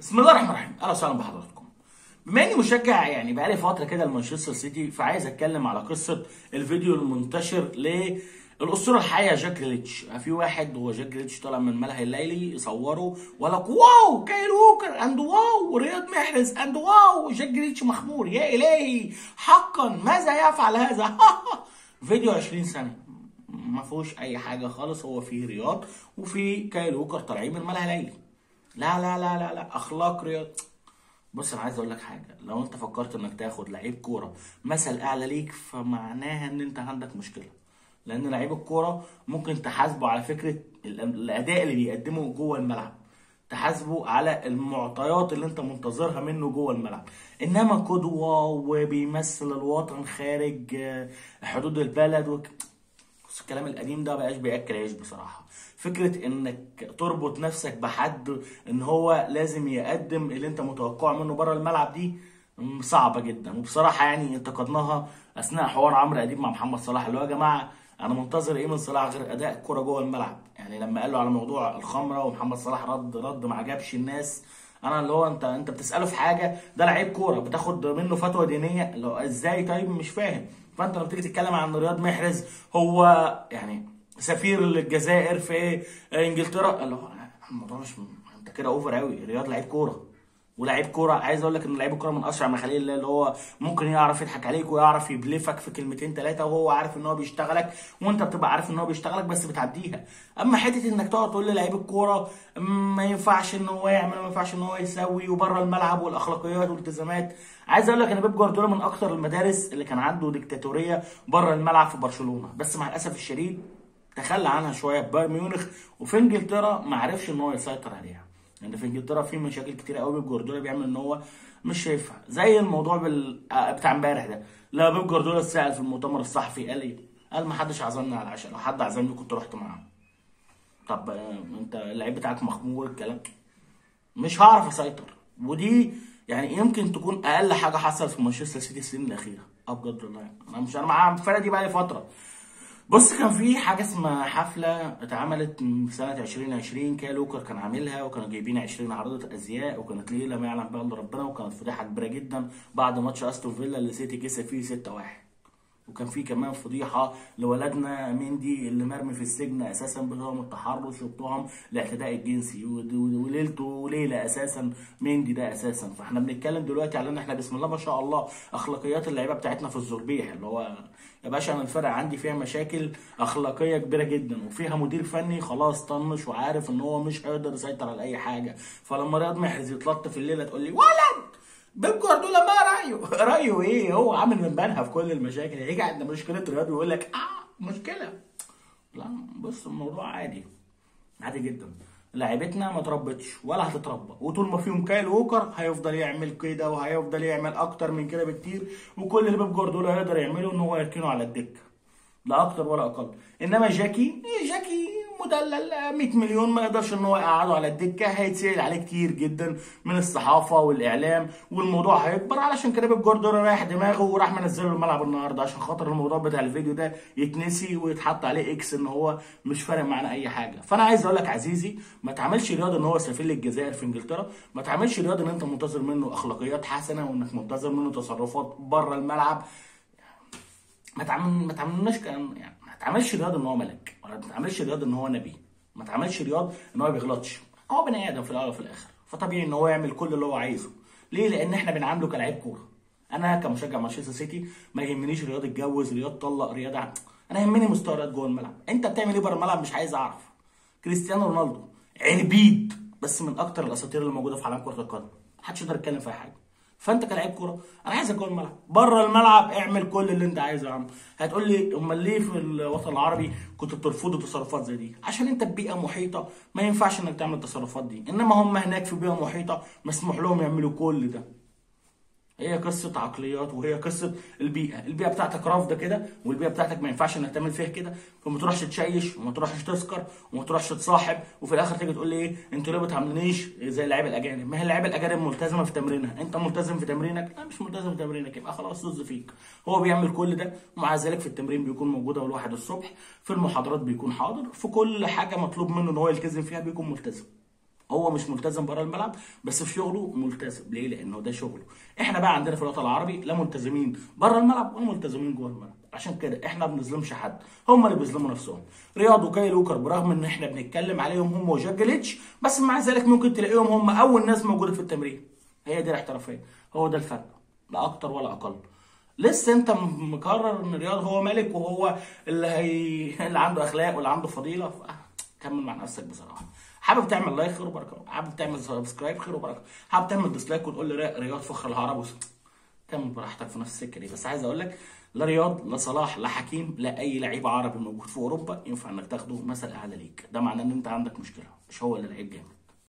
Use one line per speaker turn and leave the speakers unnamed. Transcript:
بسم الله الرحمن الرحيم اهلا وسهلا بحضراتكم بما اني مشجع يعني بقالي فتره كده لمانشستر سيتي فعايز اتكلم على قصه الفيديو المنتشر للاسطوره الحيه جاك ريتش في واحد هو جاك ريتش طالع من الملهى الليلي يصوره ولا واو كايل ووكر اند واو رياض محرز اند واو جاك ريتش مخمور يا الهي حقا ماذا يفعل هذا فيديو 20 سنه ما فيهوش اي حاجه خالص هو فيه رياض وفي كايل ووكر طالعين من الملهى الليلي لا لا لا لا لا اخلاق رياض بص انا عايز اقول لك حاجه لو انت فكرت انك تاخد لعيب كوره مثل اعلى ليك فمعناها ان انت عندك مشكله لان لعيب الكوره ممكن تحاسبه على فكره ال- الاداء اللي بيقدمه جوه الملعب تحاسبه على المعطيات اللي انت منتظرها منه جوه الملعب انما قدوه وبيمثل الوطن خارج آه، حدود البلد وك... بس الكلام القديم ده بقاش بياكل عيش بصراحه فكره انك تربط نفسك بحد ان هو لازم يقدم اللي انت متوقعه منه بره الملعب دي م، صعبه جدا وبصراحه يعني انتقدناها اثناء حوار عمرو اديب مع محمد صلاح اللي هو يا جماعه انا منتظر ايه من صلاح غير اداء الكوره جوه الملعب يعني لما قال له على موضوع الخمره ومحمد صلاح رد رد ما عجبش الناس انا اللي هو انت انت بتساله في حاجه ده لعيب كوره بتاخد منه فتوى دينيه اللي هو ازاي طيب مش فاهم فانت لما تيجي تتكلم عن رياض محرز هو يعني سفير الجزائر في انجلترا اللي هو الموضوع مش انت كده اوفر قوي رياض لعيب كوره ولاعيب كوره عايز اقول لك ان لعيب الكوره من اسرع مخاليق الله اللي هو ممكن يعرف يضحك عليك ويعرف يبلفك في كلمتين ثلاثه وهو عارف ان هو بيشتغلك وانت بتبقى عارف ان هو بيشتغلك بس بتعديها اما حته انك تقعد تقول للعيب الكوره ما ينفعش ان هو يعمل ما ينفعش ان هو يسوي وبره الملعب والاخلاقيات والالتزامات عايز اقول لك ان بيب جوارديولا من اكتر المدارس اللي كان عنده ديكتاتوريه بره الملعب في برشلونه بس مع الاسف الشديد تخلى عنها شويه في بايرن ميونخ وفي انجلترا ما عرفش ان هو يسيطر عليها يعني في انجلترا في مشاكل كتير قوي بيب جوارديولا بيعمل ان هو مش شايفها زي الموضوع بال... آه، بتاع امبارح ده لا بيب جوارديولا اتسال في المؤتمر الصحفي قال ايه؟ قال ما حدش عزمني على العشاء لو حد عزمني كنت رحت معاه طب آه، انت اللعيب بتاعك مخمور الكلام مش هعرف اسيطر ودي يعني يمكن تكون اقل حاجه حصلت في مانشستر سيتي السنين الاخيره اه بجد والله انا مش انا مع الفرقه دي بقالي فتره بص كان في حاجه اسمها حفله اتعملت في سنه 2020 كاي لوكر كان عاملها وكانوا جايبين 20 عارضه ازياء وكانت ليله ما يعلم بها الا ربنا وكانت فضيحه كبيره جدا بعد ماتش استون فيلا اللي سيتي كسب فيه 6-1 وكان في كمان فضيحه لولدنا مندي اللي مرمي في السجن اساسا بتهم التحرش وبتهم الاعتداء الجنسي ود- ود- وليلته ليله اساسا مندي ده اساسا فاحنا بنتكلم دلوقتي على ان احنا بسم الله ما شاء الله اخلاقيات اللعيبه بتاعتنا في الزربيح اللي هو يا باشا انا الفرقه عندي فيها مشاكل اخلاقيه كبيره جدا وفيها مدير فني خلاص طنش وعارف ان هو مش هيقدر يسيطر على اي حاجه فلما رياض محرز يتلط في الليله تقول لي ولد بيب جوارديولا ما رايه رايه ايه هو عامل من بنها في كل المشاكل هيجي عند مشكله رياض ويقول لك اه مشكله لا بص الموضوع عادي عادي جدا لعيبتنا ما تربتش ولا هتتربى وطول ما فيهم كايل ووكر هيفضل يعمل كده وهيفضل يعمل اكتر من كده بكتير وكل اللي بيب جوارديولا يقدر يعمله ان هو يركنه على الدكه لا اكتر ولا اقل انما جاكي إيه جاكي مدلل 100 مليون ما يقدرش ان هو يقعده على الدكه هيتسال عليه كتير جدا من الصحافه والاعلام والموضوع هيكبر علشان كده بيب جوارديولا رايح دماغه وراح منزله الملعب النهارده عشان خاطر الموضوع بتاع الفيديو ده يتنسي ويتحط عليه اكس ان هو مش فارق معانا اي حاجه فانا عايز اقول لك عزيزي ما تعملش رياض ان هو سفير الجزائر في انجلترا ما تعملش رياض ان انت منتظر منه اخلاقيات حسنه وانك منتظر منه تصرفات بره الملعب ما تعمل ما تعملناش كان يعني ما تعملش رياض ان هو ملك ولا ما تعملش رياض ان هو نبي ما تعملش رياض ان هو ما بيغلطش هو بني ادم في الاول وفي الاخر فطبيعي ان هو يعمل كل اللي هو عايزه ليه لان احنا بنعامله كلاعب كوره انا كمشجع مانشستر سيتي ما يهمنيش رياض اتجوز رياض طلق رياض ع- انا يهمني مستوى رياض جوه الملعب انت بتعمل ايه بره الملعب مش عايز اعرف كريستيانو رونالدو عربيد بس من اكتر الاساطير اللي موجوده في عالم كره القدم محدش يقدر يتكلم في اي حاجه فانت كلاعب كوره انا عايزك جوه الملعب بره الملعب اعمل كل اللي انت عايزه يا عم هتقول لي امال ليه في الوطن العربي كنت بترفضوا تصرفات زي دي عشان انت في بيئه محيطه ما ينفعش انك تعمل التصرفات دي انما هم هناك في بيئه محيطه مسموح لهم يعملوا كل ده هي قصة عقليات وهي قصة البيئة، البيئة بتاعتك رافضة كده والبيئة بتاعتك ما ينفعش انك تعمل فيها كده فما تروحش تشيش وما تروحش تسكر وما تروحش تصاحب وفي الاخر تيجي تقول لي ايه انتوا ليه ما بتعاملونيش زي اللعيبة الاجانب؟ ما هي اللعيبة الاجانب ملتزمة في تمرينها، انت ملتزم في تمرينك؟ لا مش ملتزم في تمرينك يبقى خلاص طز فيك. هو بيعمل كل ده ومع ذلك في التمرين بيكون موجود اول واحد الصبح، في المحاضرات بيكون حاضر، في كل حاجة مطلوب منه ان هو يلتزم فيها بيكون ملتزم. هو مش ملتزم بره الملعب بس في شغله ملتزم ليه لانه ده شغله احنا بقى عندنا في الوطن العربي لا ملتزمين بره الملعب ولا ملتزمين جوه الملعب عشان كده احنا ما بنظلمش حد هم اللي بيظلموا نفسهم رياض وكاي لوكر برغم ان احنا بنتكلم عليهم هم وجاك جليتش بس مع ذلك ممكن تلاقيهم هم اول ناس موجوده في التمرين هي دي الاحترافيه هو ده الفرق لا اكتر ولا اقل لسه انت م- مقرر ان رياض هو ملك وهو اللي هي اللي عنده اخلاق واللي عنده فضيله ف... كمل مع نفسك بصراحه حابب تعمل لايك خير وبركه حابب تعمل سبسكرايب خير وبركه حابب تعمل ديسلايك وتقول لي ري- رياض فخر العرب وس... كمل براحتك في نفس السكه دي بس عايز اقول لك لا رياض لا صلاح لا حكيم لا اي لعيب عربي موجود في اوروبا ينفع انك تاخده مثل اعلى ليك ده معناه ان انت عندك مشكله مش هو اللي لعيب جامد